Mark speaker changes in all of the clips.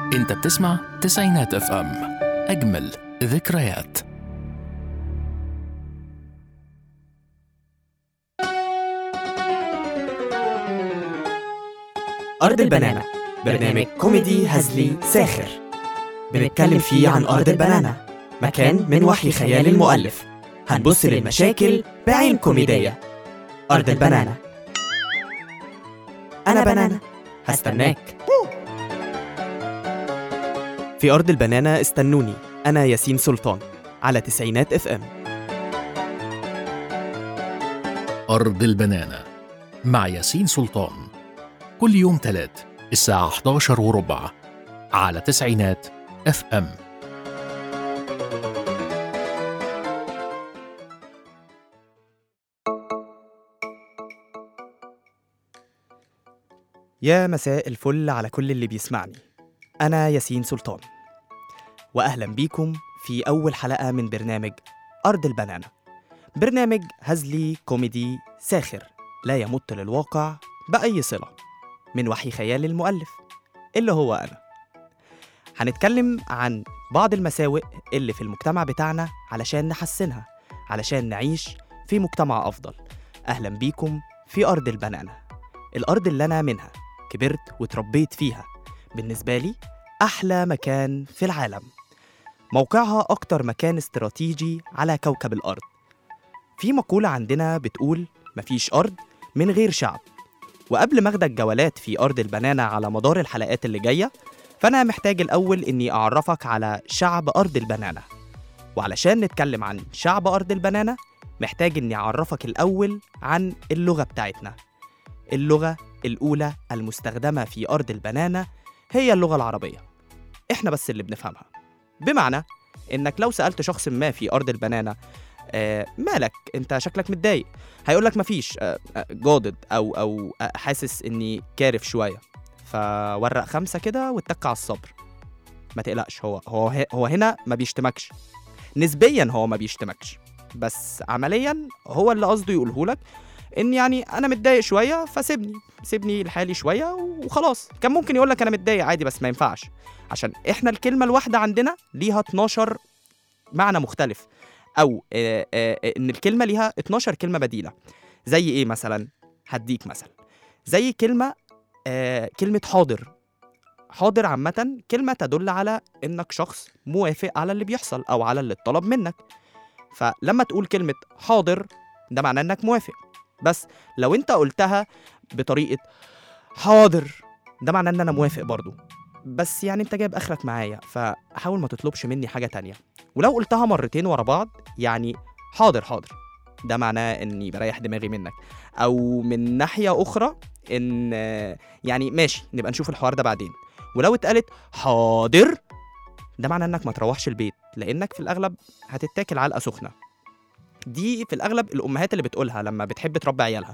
Speaker 1: انت بتسمع تسعينات اف ام اجمل ذكريات
Speaker 2: أرض البنانة برنامج كوميدي هزلي ساخر بنتكلم فيه عن أرض البنانة مكان من وحي خيال المؤلف هنبص للمشاكل بعين كوميدية أرض البنانة أنا بنانة هستناك في أرض البنانة استنوني أنا ياسين سلطان على تسعينات اف ام
Speaker 1: أرض البنانة مع ياسين سلطان كل يوم تلات الساعة 11 وربع على تسعينات اف ام
Speaker 2: يا مساء الفل على كل اللي بيسمعني أنا ياسين سلطان وأهلا بيكم في أول حلقة من برنامج أرض البنانة برنامج هزلي كوميدي ساخر لا يمت للواقع بأي صلة من وحي خيال المؤلف اللي هو أنا هنتكلم عن بعض المساوئ اللي في المجتمع بتاعنا علشان نحسنها علشان نعيش في مجتمع أفضل أهلا بيكم في أرض البنانة الأرض اللي أنا منها كبرت وتربيت فيها بالنسبة لي أحلى مكان في العالم موقعها أكتر مكان استراتيجي على كوكب الأرض في مقولة عندنا بتقول مفيش أرض من غير شعب وقبل ما أخدك جولات في أرض البنانة على مدار الحلقات اللي جاية فأنا محتاج الأول إني أعرفك على شعب أرض البنانة وعلشان نتكلم عن شعب أرض البنانة محتاج إني أعرفك الأول عن اللغة بتاعتنا اللغة الأولى المستخدمة في أرض البنانة هي اللغة العربية إحنا بس اللي بنفهمها بمعنى إنك لو سألت شخص ما في أرض البنانة آه مالك أنت شكلك متضايق هيقول لك مفيش آه آه، جادد أو أو آه حاسس إني كارف شوية فورق خمسة كده واتك على الصبر ما تقلقش هو هو هو هنا ما بيشتمكش نسبيا هو ما بيشتمكش بس عمليا هو اللي قصده يقوله لك ان يعني انا متضايق شويه فسيبني سيبني لحالي شويه وخلاص كان ممكن يقول لك انا متضايق عادي بس ما ينفعش عشان احنا الكلمه الواحده عندنا ليها 12 معنى مختلف او آه، آه، آه، ان الكلمه ليها 12 كلمه بديله زي ايه مثلا هديك مثل زي كلمه آه، كلمه حاضر حاضر عامة كلمة تدل على إنك شخص موافق على اللي بيحصل أو على اللي اتطلب منك فلما تقول كلمة حاضر ده معناه إنك موافق بس لو انت قلتها بطريقه حاضر ده معناه ان انا موافق برضو بس يعني انت جايب اخرك معايا فحاول ما تطلبش مني حاجه تانية ولو قلتها مرتين ورا بعض يعني حاضر حاضر ده معناه اني بريح دماغي منك او من ناحيه اخرى ان آه، يعني ماشي نبقى نشوف الحوار ده بعدين ولو اتقالت حاضر ده معناه انك ما تروحش البيت لانك في الاغلب هتتاكل علقه سخنه دي في الاغلب الامهات اللي بتقولها لما بتحب تربي عيالها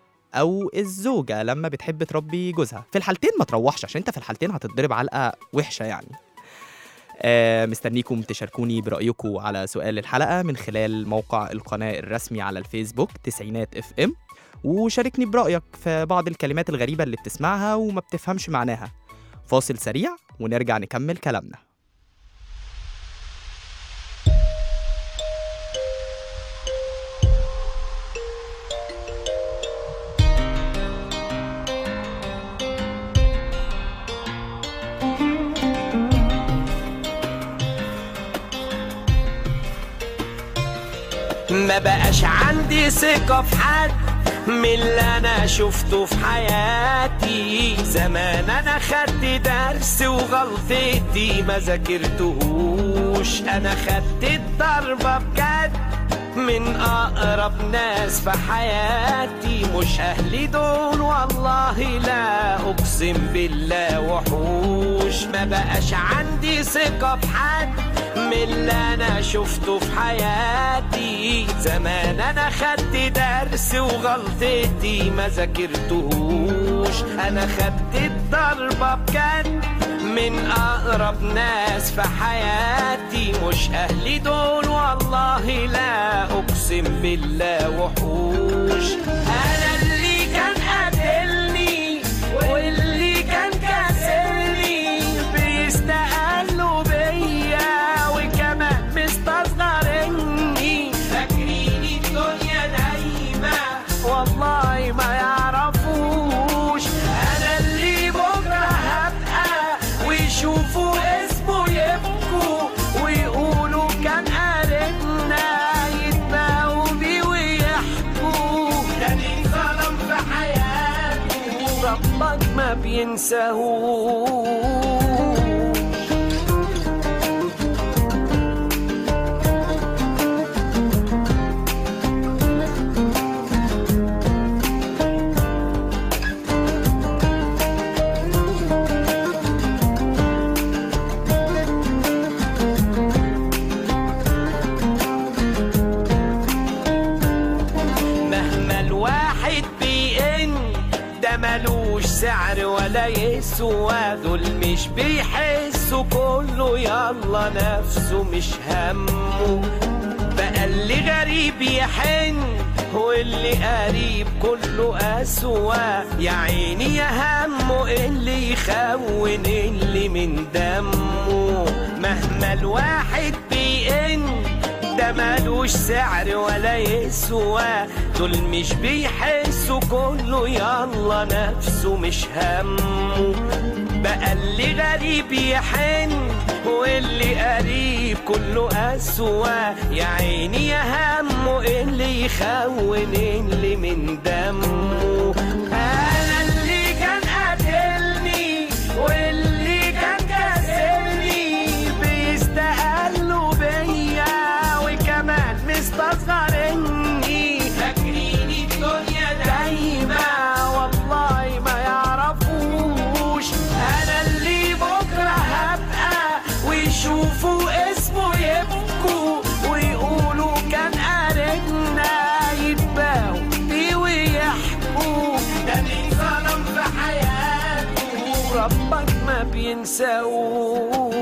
Speaker 2: او الزوجه لما بتحب تربي جوزها في الحالتين ما تروحش عشان انت في الحالتين هتتضرب علقه وحشه يعني آه مستنيكم تشاركوني برأيكم على سؤال الحلقة من خلال موقع القناة الرسمي على الفيسبوك تسعينات اف ام وشاركني برأيك في بعض الكلمات الغريبة اللي بتسمعها وما بتفهمش معناها فاصل سريع ونرجع نكمل كلامنا
Speaker 3: ما بقاش عندي ثقة في حد من اللي أنا شفته في حياتي زمان أنا خدت درس وغلطتي ما ذاكرتهوش أنا خدت الضربة بجد من أقرب ناس في حياتي مش أهلي دول والله لا أقسم بالله وحوش ما بقاش عندي ثقة في حد من اللي انا شفته في حياتي زمان انا خدت درس وغلطتي ما ذاكرتهوش انا خدت الضربة بجد من اقرب ناس في حياتي مش اهلي دول والله لا اقسم بالله وحوش انا اللي كان قاتلني واللي كان كاسرني بيست ربك ما بينساهوش مهما الواحد بيئن ده ملوش سعر ولا يسوى دول مش بيحسوا كله يلا نفسه مش همه بقى اللي غريب يحن واللي قريب كله أسوأ يا عيني يا همه اللي يخون اللي من دمه مهما الواحد بيئن ده ملوش سعر ولا يسوى دول مش بيحسوا كله يلا نفسه مش همه بقى اللي غريب يحن واللي قريب كله أسوأ يا عيني يا همه اللي يخون اللي من دمه أنا اللي كان قاتلني واللي كان كاسرني بيستقلوا بيا وكمان مستصغرني فاكرين الدنيا دايما والله ما يعرفوش انا اللي بكره هبقى ويشوفوا اسمه يبكوا ويقولوا كان قارنا يتباهوا بيه ويحكوا ده اللي ظلم في حياته ربك ما بينساوش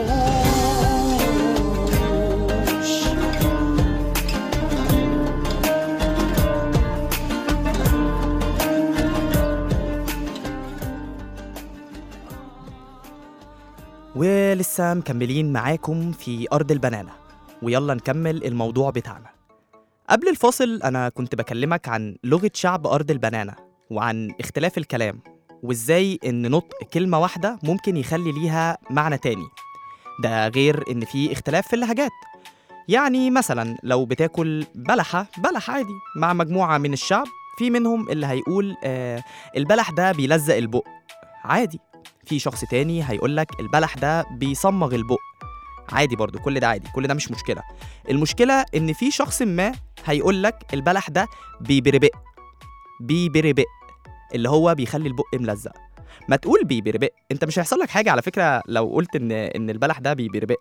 Speaker 2: ولسه مكملين معاكم في أرض البنانة ويلا نكمل الموضوع بتاعنا قبل الفاصل أنا كنت بكلمك عن لغة شعب أرض البنانة وعن اختلاف الكلام وإزاي إن نطق كلمة واحدة ممكن يخلي ليها معنى تاني ده غير إن في اختلاف في اللهجات يعني مثلا لو بتاكل بلحة بلح عادي مع مجموعة من الشعب في منهم اللي هيقول آه البلح ده بيلزق البق عادي في شخص تاني هيقول لك البلح ده بيصمغ البق عادي برضو كل ده عادي كل ده مش مشكلة المشكلة إن في شخص ما هيقول لك البلح ده بيبربق بيبربق اللي هو بيخلي البق ملزق ما تقول بيبربق انت مش هيحصل لك حاجة على فكرة لو قلت ان ان البلح ده بيبربق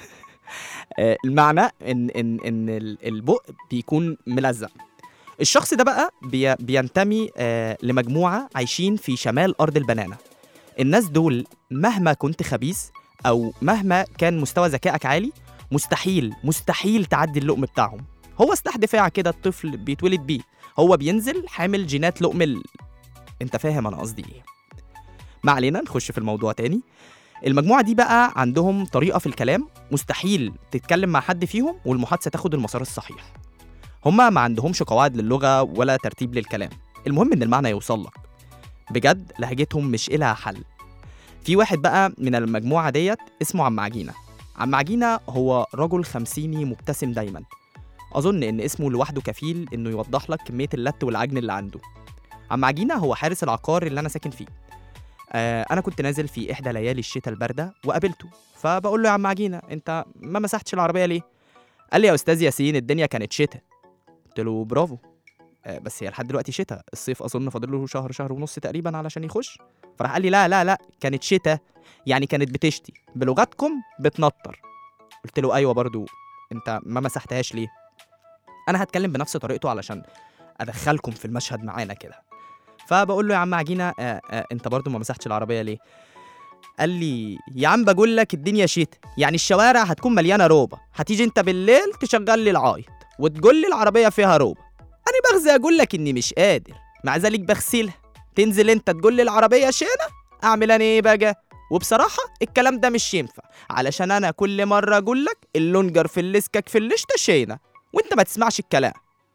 Speaker 2: آه، المعنى ان ان ان ال- البق بيكون ملزق الشخص ده بقى بي بينتمي آه، لمجموعة عايشين في شمال أرض البنانة الناس دول مهما كنت خبيث او مهما كان مستوى ذكائك عالي مستحيل مستحيل تعدي اللقم بتاعهم هو سلاح دفاع كده الطفل بيتولد بيه هو بينزل حامل جينات لقم ال... انت فاهم انا قصدي ايه ما علينا نخش في الموضوع تاني المجموعة دي بقى عندهم طريقة في الكلام مستحيل تتكلم مع حد فيهم والمحادثة تاخد المسار الصحيح هما ما عندهمش قواعد للغة ولا ترتيب للكلام المهم ان المعنى يوصل لك بجد لهجتهم مش إلها حل في واحد بقى من المجموعة ديت اسمه عم عجينة عم عجينة هو رجل خمسيني مبتسم دايما أظن إن اسمه لوحده كفيل إنه يوضح لك كمية اللت والعجن اللي عنده عم عجينة هو حارس العقار اللي أنا ساكن فيه آه أنا كنت نازل في إحدى ليالي الشتاء الباردة وقابلته فبقول له يا عم عجينة أنت ما مسحتش العربية ليه؟ قال لي يا أستاذ ياسين الدنيا كانت شتاء قلت له برافو آه، بس هي لحد دلوقتي شتاء الصيف اظن فاضل له شهر شهر ونص تقريبا علشان يخش فراح قال لي لا لا لا كانت شتاء يعني كانت بتشتي بلغتكم بتنطر قلت له ايوه برضو انت ما مسحتهاش ليه انا هتكلم بنفس طريقته علشان ادخلكم في المشهد معانا كده فبقول له يا عم عجينه آه آه انت برضو ما مسحتش العربيه ليه قال لي يا عم بقول لك الدنيا شتاء يعني الشوارع هتكون مليانه روبه هتيجي انت بالليل تشغل لي العايط وتقول لي العربيه فيها روبه انا بغزي اقول لك اني مش قادر مع ذلك بغسلها تنزل انت تقول لي العربيه شينه اعمل انا ايه بقى وبصراحه الكلام ده مش ينفع علشان انا كل مره اقول لك اللونجر في اللسكك في اللشته شينه وانت ما تسمعش الكلام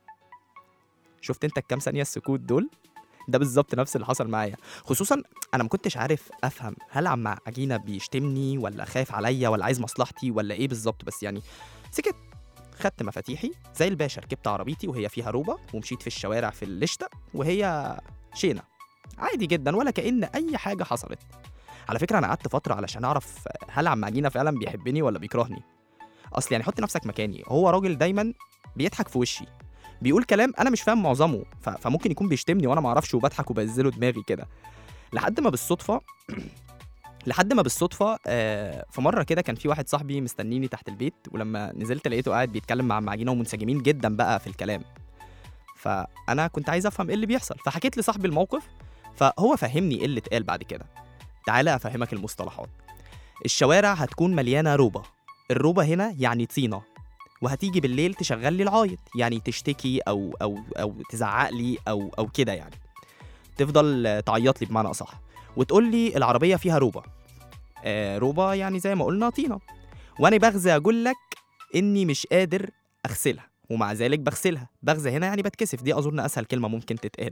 Speaker 2: شفت انت الكام ثانيه السكوت دول ده بالظبط نفس اللي حصل معايا خصوصا انا ما كنتش عارف افهم هل عم عجينه بيشتمني ولا خايف عليا ولا عايز مصلحتي ولا ايه بالظبط بس يعني سكت خدت مفاتيحي زي الباشا ركبت عربيتي وهي فيها روبه ومشيت في الشوارع في اللشتة وهي شينة عادي جدا ولا كأن أي حاجة حصلت على فكرة أنا قعدت فترة علشان أعرف هل عم عجينة فعلا بيحبني ولا بيكرهني أصل يعني حط نفسك مكاني هو راجل دايما بيضحك في وشي بيقول كلام أنا مش فاهم معظمه ف... فممكن يكون بيشتمني وأنا معرفش وبضحك وبنزله دماغي كده لحد ما بالصدفة لحد ما بالصدفة آه، في مرة كده كان في واحد صاحبي مستنيني تحت البيت ولما نزلت لقيته قاعد بيتكلم مع عم عجينة ومنسجمين جدا بقى في الكلام فأنا كنت عايز أفهم إيه اللي بيحصل فحكيت لصاحبي الموقف فهو فهمني إيه اللي اتقال بعد كده تعالى أفهمك المصطلحات الشوارع هتكون مليانة روبة الروبة هنا يعني طينة وهتيجي بالليل تشغل لي العايط يعني تشتكي أو أو أو تزعق لي أو أو كده يعني تفضل آه، تعيط لي بمعنى أصح وتقول لي العربية فيها روبة آه روبة يعني زي ما قلنا طينة وأنا بغزى أقول لك إني مش قادر أغسلها ومع ذلك بغسلها بغزى هنا يعني بتكسف دي أظن أسهل كلمة ممكن تتقال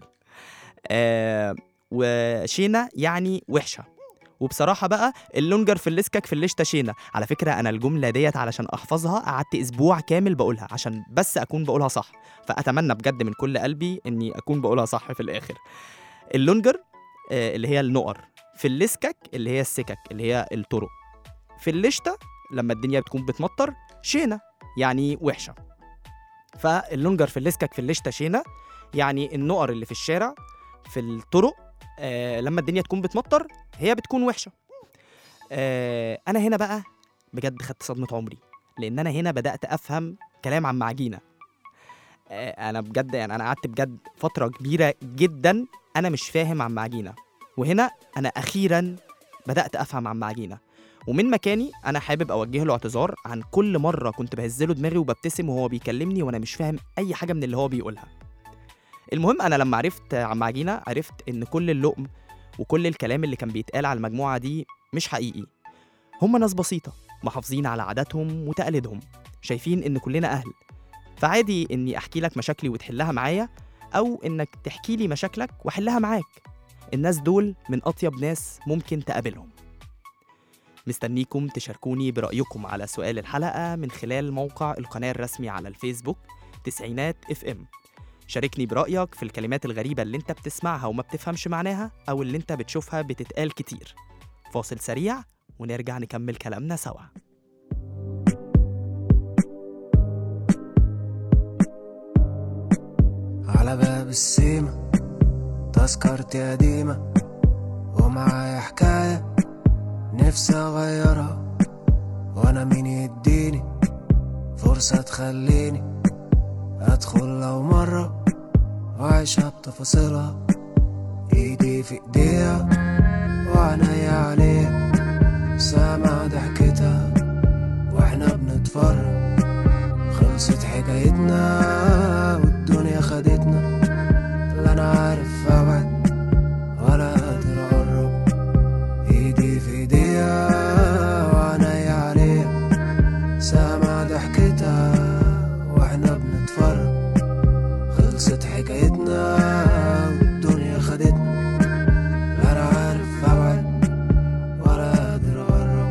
Speaker 2: آه وشينة يعني وحشة وبصراحة بقى اللونجر في اللسكك في الليشتا شينة على فكرة أنا الجملة ديت علشان أحفظها قعدت أسبوع كامل بقولها عشان بس أكون بقولها صح فأتمنى بجد من كل قلبي إني أكون بقولها صح في الآخر اللونجر آه، اللي هي النقر في اللسكك اللي هي السكك اللي هي الطرق في الليشتا لما الدنيا بتكون بتمطر شينة يعني وحشة فاللونجر في اللسكك في الليشتا شينة يعني النقر اللي في الشارع في الطرق آه لما الدنيا تكون بتمطر هي بتكون وحشة آه أنا هنا بقى بجد خدت صدمة عمري لأن أنا هنا بدأت أفهم كلام عم عجينة آه أنا بجد يعني أنا قعدت بجد فترة كبيرة جدا أنا مش فاهم عم عجينة وهنا أنا أخيرا بدأت أفهم عم عجينة ومن مكاني أنا حابب أوجه له اعتذار عن كل مرة كنت بهزله دماغي وببتسم وهو بيكلمني وأنا مش فاهم أي حاجة من اللي هو بيقولها المهم أنا لما عرفت عم عجينة عرفت إن كل اللقم وكل الكلام اللي كان بيتقال على المجموعة دي مش حقيقي هم ناس بسيطة محافظين على عاداتهم وتقاليدهم شايفين إن كلنا أهل فعادي إني أحكي لك مشاكلي وتحلها معايا أو إنك تحكي لي مشاكلك وأحلها معاك الناس دول من أطيب ناس ممكن تقابلهم مستنيكم تشاركوني برأيكم على سؤال الحلقة من خلال موقع القناة الرسمي على الفيسبوك تسعينات اف ام شاركني برأيك في الكلمات الغريبة اللي انت بتسمعها وما بتفهمش معناها أو اللي انت بتشوفها بتتقال كتير فاصل سريع ونرجع نكمل كلامنا سوا
Speaker 4: على باب السيمة تذكرتي قديمة ومعايا حكاية نفسي أغيرها وأنا مين يديني فرصة تخليني أدخل لو مرة وأعيشها بتفاصيلها إيدي في إيديها وعينيا عليها سامع ضحكتها وإحنا بنتفرج خلصت حكايتنا والدنيا خدتنا لا انا عارف ابعد ولا قادر اقرب ايدي في ايديها وعينيا عليها سامع ضحكتها واحنا بنتفرج خلصت حكايتنا والدنيا خدتنا لا انا عارف ابعد ولا قادر اقرب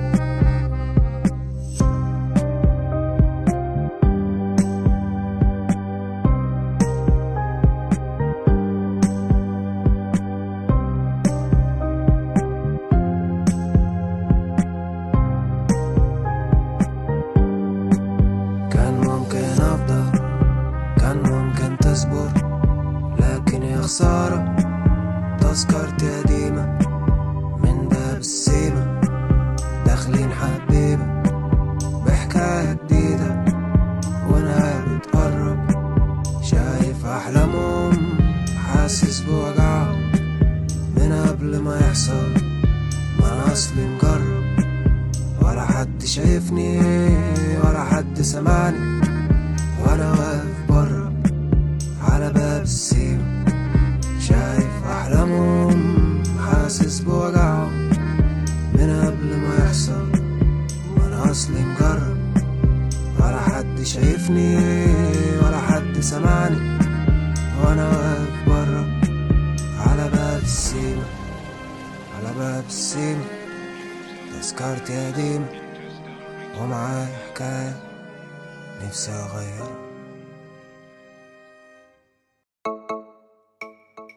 Speaker 4: كان ممكن أفضل كان ممكن تصبر لكن يا خسارة تذكرتي قديمة من باب السيمة داخلين حبيبة بحكاية جديدة ونهاية بتقرب شايف أحلامهم حاسس بوجعهم من قبل ما يحصل ما أنا أصلي مجرب ولا حد شايفني ولا حد سمعني وانا واقف بره على باب السيما شايف احلامهم حاسس بوجعهم من قبل ما يحصل وانا اصلي مجرب ولا حد شايفني ولا حد سمعني وانا واقف بره على باب السيما على باب السيما تذكرتي قديمة ومعايا حكاية نفسي أغيرها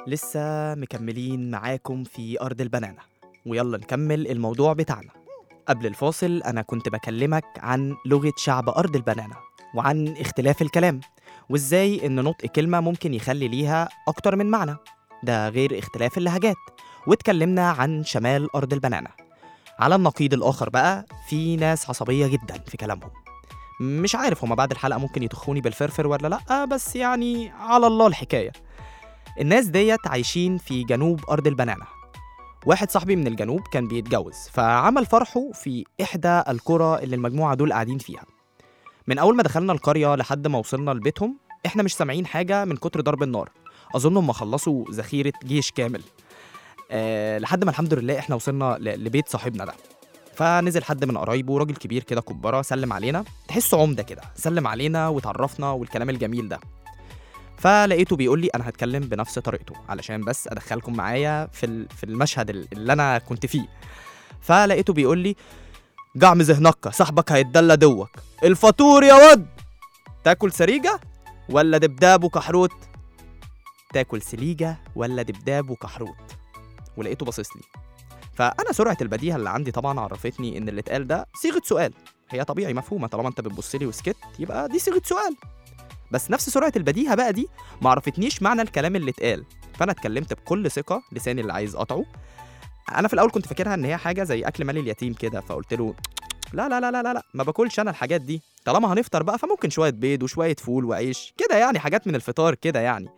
Speaker 2: لسه مكملين معاكم في أرض البنانة ويلا نكمل الموضوع بتاعنا قبل الفاصل أنا كنت بكلمك عن لغة شعب أرض البنانة وعن اختلاف الكلام وإزاي إن نطق كلمة ممكن يخلي ليها أكتر من معنى ده غير اختلاف اللهجات واتكلمنا عن شمال أرض البنانة على النقيض الآخر بقى في ناس عصبية جدا في كلامهم مش عارف هما بعد الحلقة ممكن يتخوني بالفرفر ولا لأ بس يعني على الله الحكاية الناس ديت عايشين في جنوب أرض البنانة واحد صاحبي من الجنوب كان بيتجوز فعمل فرحه في إحدى القرى اللي المجموعة دول قاعدين فيها من أول ما دخلنا القرية لحد ما وصلنا لبيتهم إحنا مش سامعين حاجة من كتر ضرب النار أظن هم خلصوا ذخيرة جيش كامل أه لحد ما الحمد لله إحنا وصلنا ل- لبيت صاحبنا ده فنزل حد من قرايبه راجل كبير كده كبارة سلم علينا تحسه عمدة كده سلم علينا وتعرفنا والكلام الجميل ده فلقيته بيقول لي انا هتكلم بنفس طريقته علشان بس ادخلكم معايا في ال- في المشهد ال- اللي انا كنت فيه فلقيته بيقول لي جعم ذهنك صاحبك هيتدلى دوك الفطور يا ود تاكل سريجه ولا دبداب وكحروت تاكل سليجه ولا دبداب وكحروت ولقيته باصص لي فانا سرعه البديهه اللي عندي طبعا عرفتني ان اللي اتقال ده صيغه سؤال هي طبيعي مفهومه طالما انت بتبص لي وسكت يبقى دي صيغه سؤال بس نفس سرعه البديهه بقى دي ما عرفتنيش معنى الكلام اللي اتقال فانا اتكلمت بكل ثقه لساني اللي عايز اقطعه انا في الاول كنت فاكرها ان هي حاجه زي اكل مال اليتيم كده فقلت له لا لا لا لا لا لا ما باكلش انا الحاجات دي طالما هنفطر بقى فممكن شويه بيض وشويه فول وعيش كده يعني حاجات من الفطار كده يعني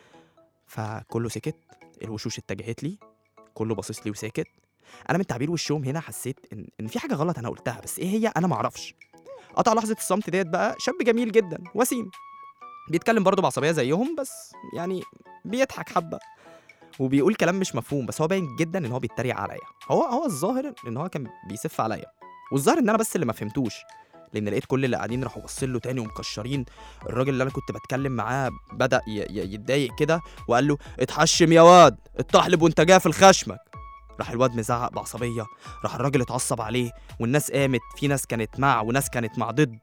Speaker 2: فكله سكت الوشوش اتجهت لي كله باصص لي وساكت انا من تعبير وشهم هنا حسيت ان ان في حاجه غلط انا قلتها بس ايه هي انا ما اعرفش قطع لحظه الصمت ديت بقى شاب جميل جدا وسيم بيتكلم برضه بعصبيه زيهم بس يعني بيضحك حبه وبيقول كلام مش مفهوم بس هو باين جدا ان هو بيتريق عليا هو هو الظاهر ان هو كان بيسف عليا والظاهر ان انا بس اللي ما فهمتوش لان لقيت كل اللي قاعدين راحوا باصين له تاني ومكشرين الراجل اللي انا كنت بتكلم معاه بدا ي- ي- يتضايق كده وقال له اتحشم يا واد الطحلب وانت جاي في الخشمك راح الواد مزعق بعصبيه راح الراجل اتعصب عليه والناس قامت في ناس كانت مع وناس كانت مع ضد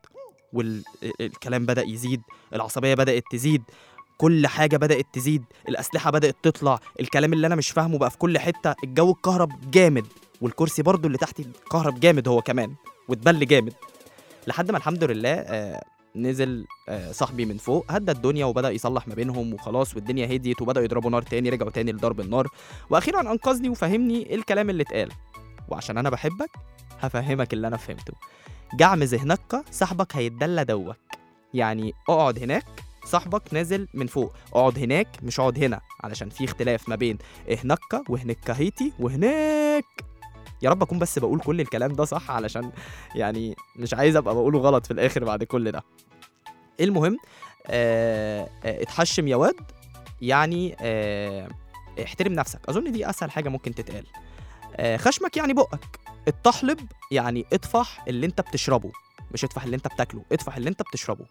Speaker 2: والكلام بدا يزيد العصبيه بدات تزيد كل حاجه بدات تزيد الاسلحه بدات تطلع الكلام اللي انا مش فاهمه بقى في كل حته الجو اتكهرب جامد والكرسي برضو اللي تحتي اتكهرب جامد هو كمان واتبل جامد لحد ما الحمد لله آه نزل آه صاحبي من فوق هدى الدنيا وبدا يصلح ما بينهم وخلاص والدنيا هديت وبداوا يضربوا نار تاني رجعوا تاني لضرب النار واخيرا انقذني وفهمني ايه الكلام اللي اتقال وعشان انا بحبك هفهمك اللي انا فهمته جعم ذهنك صاحبك هيتدلى دوك يعني اقعد هناك صاحبك نازل من فوق اقعد هناك مش اقعد هنا علشان في اختلاف ما بين هناك وهنكهيتي وهناك يا رب اكون بس بقول كل الكلام ده صح علشان يعني مش عايز ابقى بقوله غلط في الاخر بعد كل ده المهم آه آه اتحشم يا واد يعني آه احترم نفسك اظن دي اسهل حاجه ممكن تتقال آه خشمك يعني بقك الطحلب يعني اطفح اللي انت بتشربه مش اطفح اللي انت بتاكله اطفح اللي انت بتشربه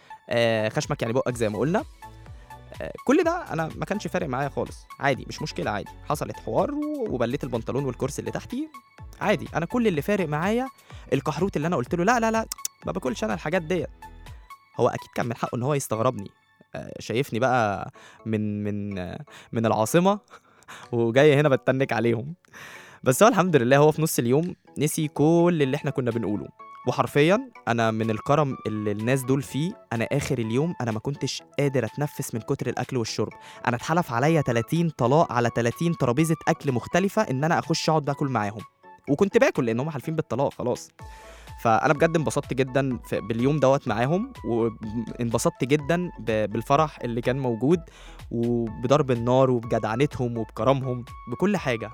Speaker 2: آه خشمك يعني بقك زي ما قلنا آه كل ده انا ما كانش فارق معايا خالص عادي مش مشكله عادي حصلت حوار و- وبليت البنطلون والكرسي اللي تحتي عادي انا كل اللي فارق معايا الكحروت اللي انا قلت له لا لا لا ما باكلش انا الحاجات ديت هو اكيد كان من حقه ان هو يستغربني آه، شايفني بقى من من آه، من العاصمه وجاي هنا بتنك عليهم بس هو الحمد لله هو في نص اليوم نسي كل اللي احنا كنا بنقوله وحرفيا انا من الكرم اللي الناس دول فيه انا اخر اليوم انا ما كنتش قادر اتنفس من كتر الاكل والشرب انا اتحلف عليا 30 طلاق على 30 ترابيزه اكل مختلفه ان انا اخش اقعد باكل معاهم وكنت باكل لان هم حالفين بالطلاق خلاص فانا بجد انبسطت جدا في باليوم دوت معاهم وانبسطت جدا ب- بالفرح اللي كان موجود وبضرب النار وبجدعنتهم وبكرمهم بكل حاجه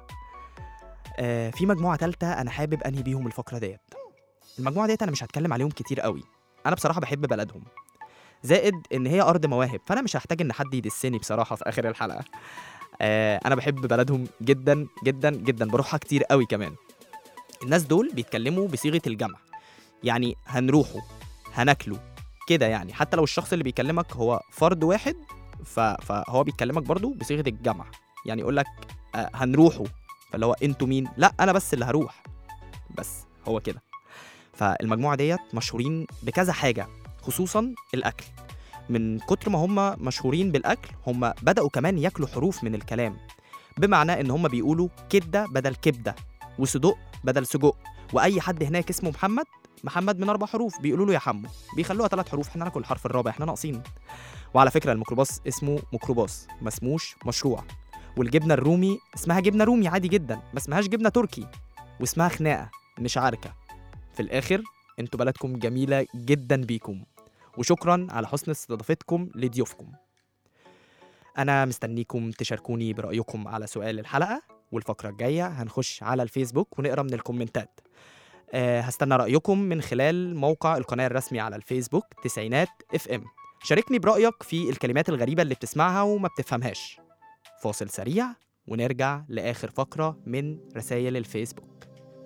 Speaker 2: آه في مجموعه تالتة انا حابب انهي بيهم الفقره ديت المجموعه ديت انا مش هتكلم عليهم كتير قوي انا بصراحه بحب بلدهم زائد ان هي ارض مواهب فانا مش هحتاج ان حد يدسني بصراحه في اخر الحلقه آه انا بحب بلدهم جدا جدا جدا بروحها كتير قوي كمان الناس دول بيتكلموا بصيغه الجمع يعني هنروحوا هناكلوا كده يعني حتى لو الشخص اللي بيكلمك هو فرد واحد ف... فهو بيكلمك برضو بصيغه الجمع يعني يقول لك آه هنروحوا فاللي هو انتوا مين لا انا بس اللي هروح بس هو كده فالمجموعه ديت مشهورين بكذا حاجه خصوصا الاكل من كتر ما هم مشهورين بالاكل هم بداوا كمان ياكلوا حروف من الكلام بمعنى ان هم بيقولوا كده بدل كبده وصدق بدل سجق واي حد هناك اسمه محمد محمد من اربع حروف بيقولوا له يا حمو بيخلوها ثلاث حروف احنا ناكل الحرف الرابع احنا ناقصين وعلى فكره الميكروباص اسمه ميكروباص ما اسموش مشروع والجبنه الرومي اسمها جبنه رومي عادي جدا ما اسمهاش جبنه تركي واسمها خناقه مش عركه في الاخر انتوا بلدكم جميله جدا بيكم وشكرا على حسن استضافتكم لضيوفكم انا مستنيكم تشاركوني برايكم على سؤال الحلقه والفقره الجايه هنخش على الفيسبوك ونقرا من الكومنتات أه هستنى رايكم من خلال موقع القناه الرسمي على الفيسبوك تسعينات اف ام شاركني برايك في الكلمات الغريبه اللي بتسمعها وما بتفهمهاش فاصل سريع ونرجع لاخر فقره من رسائل الفيسبوك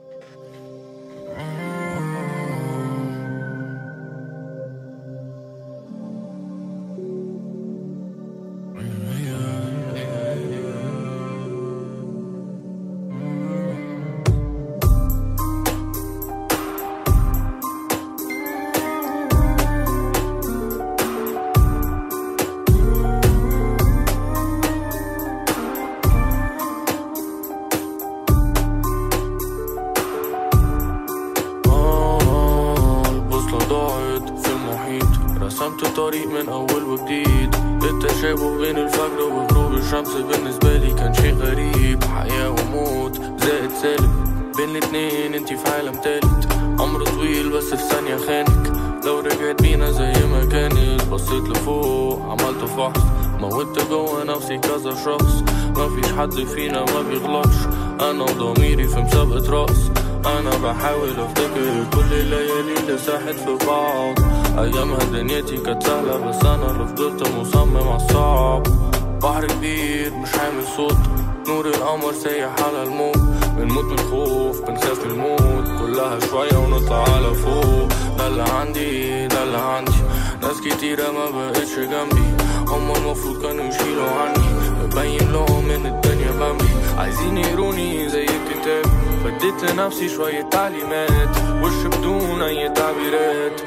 Speaker 5: آه، البوصلة ضاعت في المحيط رسمت طريق من أول وجديد التشابه بين الفجر وغروب الشمس بالنسبة لي كان شيء غريب حياة وموت زائد سالب بين الاتنين انتي في عالم تالت عمر طويل بس في ثانية خانك لو رجعت بينا زي ما كانت بصيت لفوق عملت فحص موتت جوه نفسي كذا شخص مفيش حد فينا ما بيغلطش انا وضميري في مسابقة رقص انا بحاول افتكر كل الليالي اللي ساحت في بعض ايامها دنيتي كانت سهلة بس انا اللي فضلت مصمم على الصعب بحر كبير مش عامل صوت نور القمر سايح على الموج بنموت من الخوف بنخاف من الموت كلها شوية ونطلع على فوق ده اللي عندي ده اللي عندي ناس كتيرة ما بقتش جنبي هما المفروض كانوا يشيلوا عني مبين لهم ان الدنيا بمبي عايزين يقروني زي الكتاب فديت لنفسي شوية تعليمات وش بدون اي تعبيرات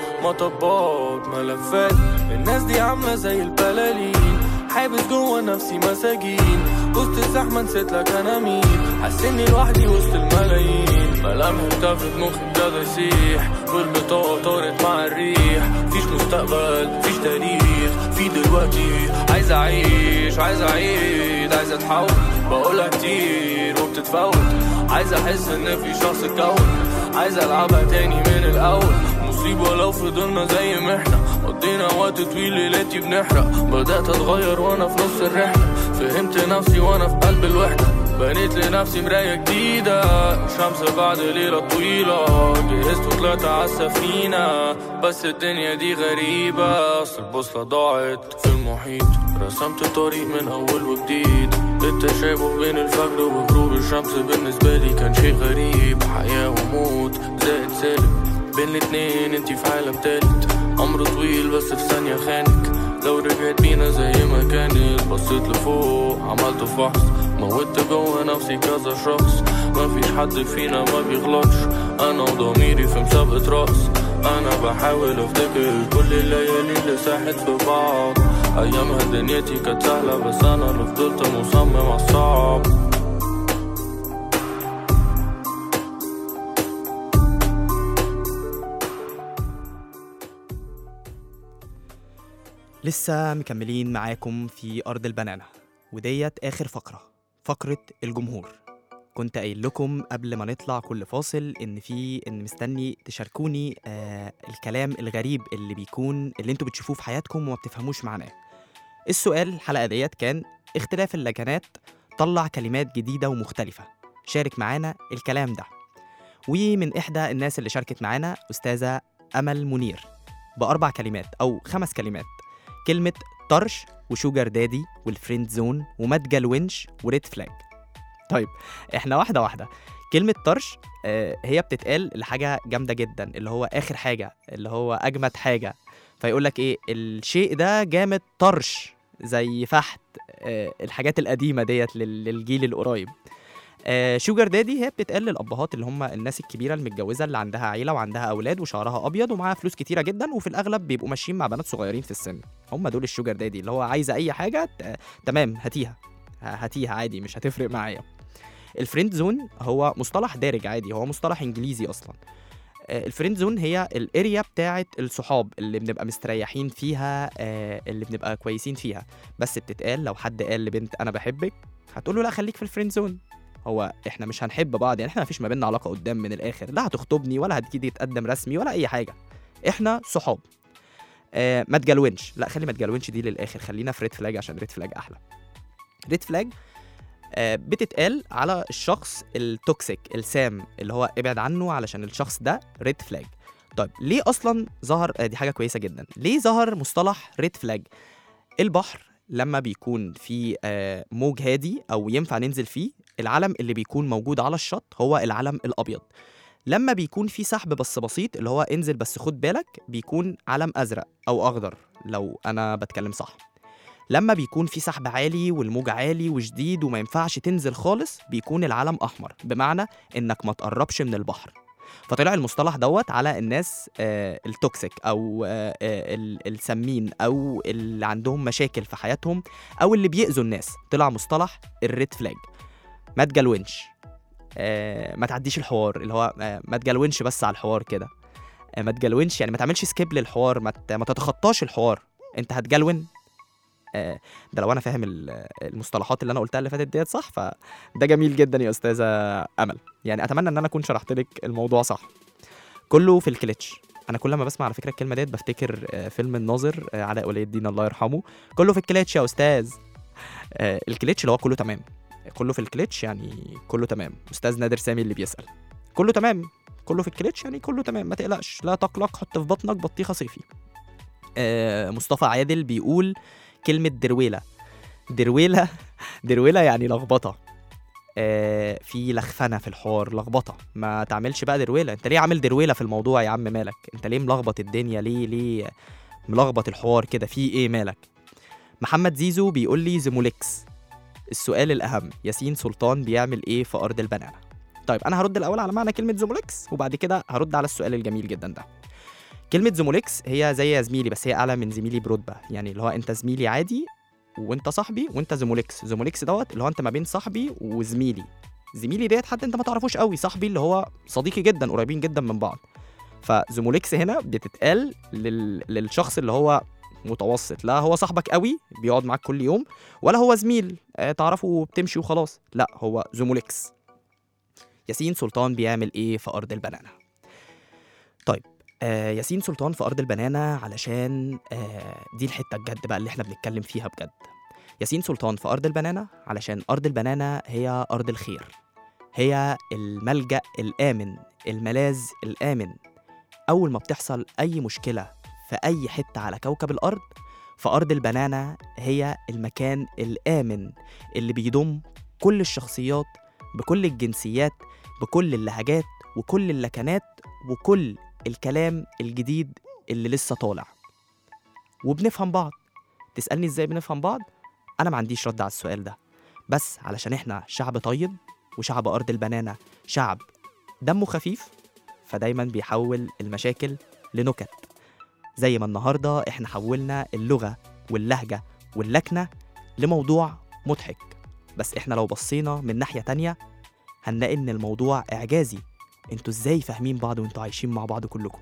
Speaker 5: مطبات ملفات الناس دي عاملة زي البلالين حابس جوه نفسي مساجين وسط الزحمة نسيت لك انا مين حاسني لوحدي وسط الملايين ملامح اختفت مخي ابتدى يسيح والبطاقة طارت مع الريح فيش مستقبل فيش تاريخ في دلوقتي عايز اعيش عايز اعيد عايز اتحول بقولها كتير وبتتفوت عايز احس ان في شخص اتكون عايز العبها تاني من الاول مصيبة لو فضلنا زي ما احنا قضينا وقت طويل ليلاتي بنحرق بدأت اتغير وانا في نص الرحلة فهمت نفسي وانا في قلب الوحدة بنيت لنفسي مراية جديدة شمس بعد ليلة طويلة جهزت وطلعت عالسفينة بس الدنيا دي غريبة أصل البوصلة ضاعت في المحيط رسمت طريق من أول وجديد التشابه بين الفجر وغروب الشمس بالنسبة لي كان شيء غريب حياة وموت زائد سالب بين الاتنين انتي في عالم تالت عمر طويل بس في ثانية خانك لو رجعت بينا زي ما كانت بصيت لفوق عملت فحص موتت جوه نفسي كذا شخص مفيش حد فينا ما بيغلطش انا وضميري في مسابقة رقص انا بحاول افتكر كل الليالي اللي ساحت في بعض ايامها دنيتي كانت سهلة بس انا اللي فضلت مصمم على الصعب
Speaker 2: لسه مكملين معاكم في أرض البنانة وديت آخر فقرة فقرة الجمهور كنت قايل لكم قبل ما نطلع كل فاصل إن في إن مستني تشاركوني آه الكلام الغريب اللي بيكون اللي انتوا بتشوفوه في حياتكم وما بتفهموش معناه السؤال الحلقة ديت كان اختلاف اللكنات طلع كلمات جديدة ومختلفة شارك معانا الكلام ده ومن إحدى الناس اللي شاركت معانا أستاذة أمل منير بأربع كلمات أو خمس كلمات كلمة طرش وشوجر دادي والفريند زون ومدجى الونش وريد فلاج طيب احنا واحدة واحدة كلمة طرش آه، هي بتتقال لحاجة جامدة جدا اللي هو آخر حاجة اللي هو أجمد حاجة فيقول لك إيه الشيء ده جامد طرش زي فحت آه، الحاجات القديمة ديت لل- للجيل القريب آه شوجر دادي هي بتتقال للابهات اللي هم الناس الكبيره المتجوزه اللي عندها عيله وعندها اولاد وشعرها ابيض ومعاها فلوس كتيره جدا وفي الاغلب بيبقوا ماشيين مع بنات صغيرين في السن هم دول الشوجر دادي اللي هو عايزه اي حاجه ت- تمام هاتيها ه- هاتيها عادي مش هتفرق معايا الفريند زون هو مصطلح دارج عادي هو مصطلح انجليزي اصلا آه، الفريند زون هي الاريا بتاعه الصحاب اللي بنبقى مستريحين فيها آه، اللي بنبقى كويسين فيها بس بتتقال لو حد قال لبنت انا بحبك هتقول له لا خليك في الفريند زون هو احنا مش هنحب بعض يعني احنا مفيش ما بيننا علاقه قدام من الاخر لا هتخطبني ولا هتيجي تقدم رسمي ولا اي حاجه احنا صحاب آه ما تجلونش لا خلي ما تجلونش دي للاخر خلينا في ريد فلاج عشان ريد فلاج احلى ريد فلاج آه بتتقال على الشخص التوكسيك السام اللي هو ابعد عنه علشان الشخص ده ريد فلاج طيب ليه اصلا ظهر آه دي حاجه كويسه جدا ليه ظهر مصطلح ريد فلاج البحر لما بيكون في آه، موج هادي او ينفع ننزل فيه العلم اللي بيكون موجود على الشط هو العلم الابيض لما بيكون في سحب بس بسيط اللي هو انزل بس خد بالك بيكون علم ازرق او اخضر لو انا بتكلم صح لما بيكون في سحب عالي والموج عالي وشديد وما ينفعش تنزل خالص بيكون العلم احمر بمعنى انك ما تقربش من البحر فطلع المصطلح دوت على الناس آه التوكسيك او آه آه ال- السمين او اللي عندهم مشاكل في حياتهم او اللي بيأذوا الناس طلع مصطلح الريد فلاج ما تجلونش آه ما تعديش الحوار اللي هو آه ما تجلونش بس على الحوار كده آه ما تجلونش يعني ما تعملش سكيب للحوار ما, ت- ما تتخطاش الحوار انت هتجلون آه ده لو انا فاهم ال- المصطلحات اللي انا قلتها اللي فاتت ديت صح فده جميل جدا يا استاذه امل يعني اتمنى ان انا اكون شرحت لك الموضوع صح كله في الكليتش انا كل ما بسمع على فكره الكلمه ديت بفتكر آه، فيلم الناظر آه، علاء ولي الدين الله يرحمه كله في الكليتش يا استاذ آه، الكليتش اللي هو كله تمام كله في الكليتش يعني كله تمام استاذ نادر سامي اللي بيسال كله تمام كله في الكليتش يعني كله تمام ما تقلقش لا تقلق حط في بطنك بطيخه صيفي آه، مصطفى عادل بيقول كلمه درويله درويله درويله يعني لخبطه آه، في لخفنه في الحوار لخبطه ما تعملش بقى درويله انت ليه عامل درويله في الموضوع يا عم مالك انت ليه ملخبط الدنيا ليه ليه ملخبط الحوار كده في ايه مالك محمد زيزو بيقول لي زيموليكس السؤال الاهم ياسين سلطان بيعمل ايه في ارض البنانه طيب انا هرد الاول على معنى كلمه زيموليكس وبعد كده هرد على السؤال الجميل جدا ده كلمه زيموليكس هي زي يا زميلي بس هي اعلى من زميلي برتبه يعني اللي هو انت زميلي عادي وانت صاحبي وانت زيموليكس زيموليكس دوت اللي هو انت ما بين صاحبي وزميلي زميلي ديت حد انت ما تعرفوش قوي صاحبي اللي هو صديقي جدا قريبين جدا من بعض فزيموليكس هنا بتتقال لل... للشخص اللي هو متوسط لا هو صاحبك قوي بيقعد معاك كل يوم ولا هو زميل آه، تعرفه وبتمشي وخلاص لا هو زيموليكس ياسين سلطان بيعمل ايه في ارض البنانه طيب آه ياسين سلطان في ارض البنانه علشان آه دي الحته الجد بقى اللي احنا بنتكلم فيها بجد ياسين سلطان في ارض البنانه علشان ارض البنانه هي ارض الخير هي الملجا الامن الملاذ الامن اول ما بتحصل اي مشكله في اي حته على كوكب الارض فارض البنانه هي المكان الامن اللي بيضم كل الشخصيات بكل الجنسيات بكل اللهجات وكل اللكنات وكل الكلام الجديد اللي لسه طالع وبنفهم بعض تسألني ازاي بنفهم بعض انا ما عنديش رد على السؤال ده بس علشان احنا شعب طيب وشعب ارض البنانه شعب دمه خفيف فدايما بيحول المشاكل لنكت زي ما النهارده احنا حولنا اللغه واللهجه واللكنه لموضوع مضحك بس احنا لو بصينا من ناحيه تانية هنلاقي ان الموضوع اعجازي انتوا ازاي فاهمين بعض وانتوا عايشين مع بعض كلكم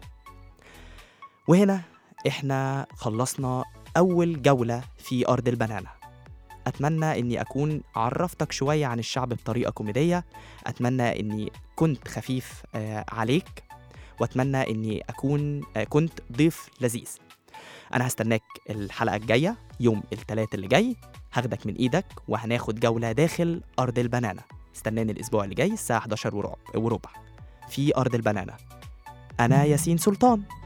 Speaker 2: وهنا احنا خلصنا اول جوله في ارض البنانه اتمنى اني اكون عرفتك شويه عن الشعب بطريقه كوميديه اتمنى اني كنت خفيف آه، عليك واتمنى اني اكون آه، كنت ضيف لذيذ انا هستناك الحلقه الجايه يوم الثلاث اللي جاي هاخدك من ايدك وهناخد جوله داخل ارض البنانه استناني الاسبوع اللي جاي الساعه 11 وربع وربع في ارض البنانه انا ياسين سلطان